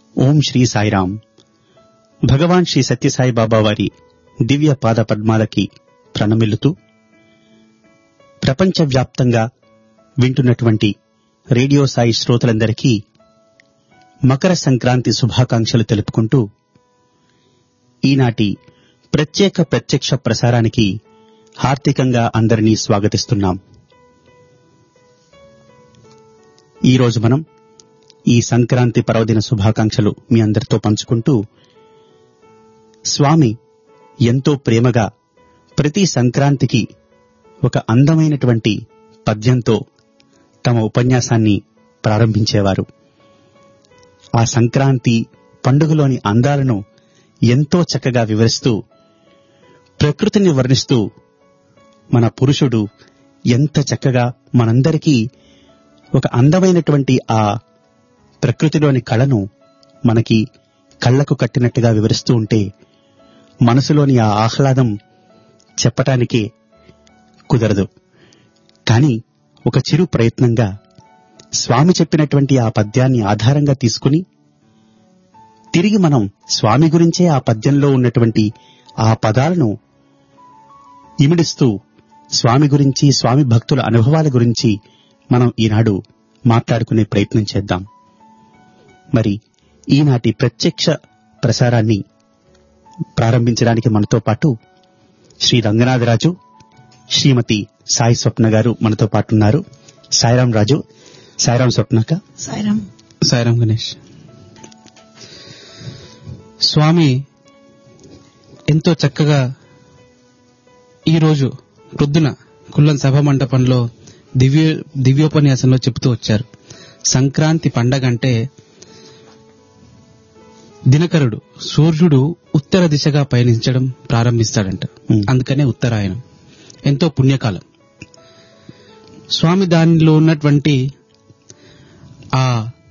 ఓం శ్రీ సాయిరాం భగవాన్ శ్రీ సత్యసాయి బాబా వారి దివ్య పాద పద్మాలకి ప్రణమిల్లుతూ ప్రపంచవ్యాప్తంగా వింటున్నటువంటి రేడియో సాయి శ్రోతలందరికీ మకర సంక్రాంతి శుభాకాంక్షలు తెలుపుకుంటూ ఈనాటి ప్రత్యేక ప్రత్యక్ష ప్రసారానికి హార్దికంగా అందరినీ స్వాగతిస్తున్నాం ఈరోజు మనం ఈ సంక్రాంతి పర్వదిన శుభాకాంక్షలు మీ అందరితో పంచుకుంటూ స్వామి ఎంతో ప్రేమగా ప్రతి సంక్రాంతికి ఒక అందమైనటువంటి పద్యంతో తమ ఉపన్యాసాన్ని ప్రారంభించేవారు ఆ సంక్రాంతి పండుగలోని అందాలను ఎంతో చక్కగా వివరిస్తూ ప్రకృతిని వర్ణిస్తూ మన పురుషుడు ఎంత చక్కగా మనందరికీ ఒక అందమైనటువంటి ఆ ప్రకృతిలోని కళను మనకి కళ్లకు కట్టినట్టుగా వివరిస్తూ ఉంటే మనసులోని ఆ ఆహ్లాదం చెప్పటానికే కుదరదు కానీ ఒక చిరు ప్రయత్నంగా స్వామి చెప్పినటువంటి ఆ పద్యాన్ని ఆధారంగా తీసుకుని తిరిగి మనం స్వామి గురించే ఆ పద్యంలో ఉన్నటువంటి ఆ పదాలను ఇమిడిస్తూ స్వామి గురించి స్వామి భక్తుల అనుభవాల గురించి మనం ఈనాడు మాట్లాడుకునే ప్రయత్నం చేద్దాం మరి ఈనాటి ప్రత్యక్ష ప్రసారాన్ని ప్రారంభించడానికి మనతో పాటు శ్రీ రంగనాథరాజు శ్రీమతి సాయి స్వప్న గారు మనతో పాటు ఉన్నారు సాయిరాం రాజు సాయిరాం స్వప్నక సాయిరాం సాయిరాం గణేష్ స్వామి ఎంతో చక్కగా ఈరోజు ప్రొద్దున కుల్లం సభ మండపంలో దివ్య దివ్యోపన్యాసంలో చెబుతూ వచ్చారు సంక్రాంతి పండగ అంటే దినకరుడు సూర్యుడు ఉత్తర దిశగా పయనించడం ప్రారంభిస్తాడంట ఉమ్. అందుకనే ఉత్తరాయణం ఎంతో పుణ్యకాలం స్వామి దానిలో ఉన్నటువంటి ఆ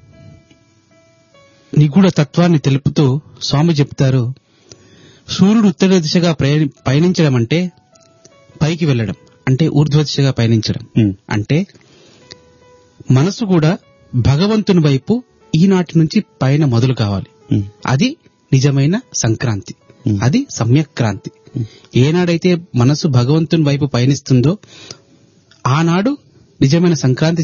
నిగూఢ తత్వాన్ని తెలుపుతూ స్వామి చెప్తారు సూర్యుడు ఉత్తర దిశగా ప్రయాణి- పయనించడం అంటే పైకి వెళ్ళడం అంటే ఊర్ధ్వ దిశగా పయనించడం ఉమ్, అంటే మనసు కూడా భగవంతుని వైపు ఈనాటి నుంచి పైన మొదలు కావాలి ఉమ్, అది నిజమైన సంక్రాంతి ఉమ్. అది సమ్యక్రాంతి ఏనాడైతే మనసు భగవంతుని వైపు పయనిస్తుందో ఆనాడు నిజమైన సంక్రాంతి